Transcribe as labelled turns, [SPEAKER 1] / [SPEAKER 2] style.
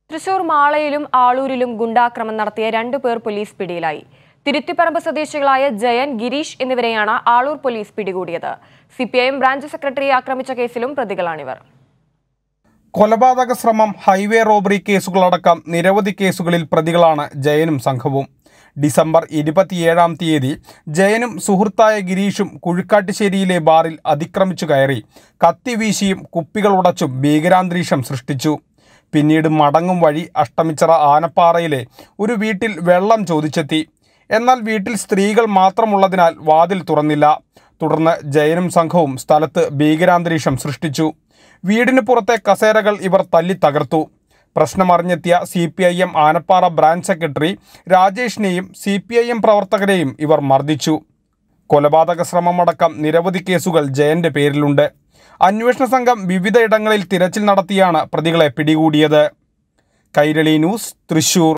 [SPEAKER 1] തൃശൂർ മാളയിലും ആളൂരിലും ഗുണ്ടാക്രമം നടത്തിയ രണ്ടു പേർ പോലീസ് പിടിയിലായി തിരുത്തിപ്പറമ്പ് സ്വദേശികളായ ജയൻ ഗിരീഷ് എന്നിവരെയാണ് ആളൂർ പോലീസ് പിടികൂടിയത് സിപിഐഎം ബ്രാഞ്ച് സെക്രട്ടറിയെ ആക്രമിച്ച കേസിലും പ്രതികളാണിവർ
[SPEAKER 2] കൊലപാതക ശ്രമം ഹൈവേ റോബറി കേസുകളടക്കം നിരവധി കേസുകളിൽ പ്രതികളാണ് ജയനും സംഘവും ഡിസംബർ ഇരുപത്തിയേഴാം തീയതി ജയനും സുഹൃത്തായ ഗിരീഷും കുഴിക്കാട്ടുശ്ശേരിയിലെ ബാറിൽ അതിക്രമിച്ചു കയറി കത്തി വീശിയും കുപ്പികൾ ഉടച്ചും ഭീകരാന്തരീക്ഷം സൃഷ്ടിച്ചു പിന്നീട് മടങ്ങും വഴി അഷ്ടമിച്ചിറ ആനപ്പാറയിലെ ഒരു വീട്ടിൽ വെള്ളം ചോദിച്ചെത്തി എന്നാൽ വീട്ടിൽ സ്ത്രീകൾ മാത്രമുള്ളതിനാൽ വാതിൽ തുറന്നില്ല തുടർന്ന് ജയനും സംഘവും സ്ഥലത്ത് ഭീകരാന്തരീക്ഷം സൃഷ്ടിച്ചു വീടിന് പുറത്തെ കസേരകൾ ഇവർ തല്ലി തകർത്തു പ്രശ്നമറിഞ്ഞെത്തിയ C P I M Anappara branch secretary രാജേഷിനെയും സി പി ഐ എം പ്രവർത്തകരെയും ഇവർ മർദ്ദിച്ചു കൊലപാതക ശ്രമമടക്കം നിരവധി കേസുകൾ ജയന്റെ പേരിലുണ്ട് അന്വേഷണ സംഘം വിവിധയിടങ്ങളിൽ തിരച്ചിൽ നടത്തിയാണ് പ്രതികളെ പിടികൂടിയത് കൈരളി ന്യൂസ് തൃശൂർ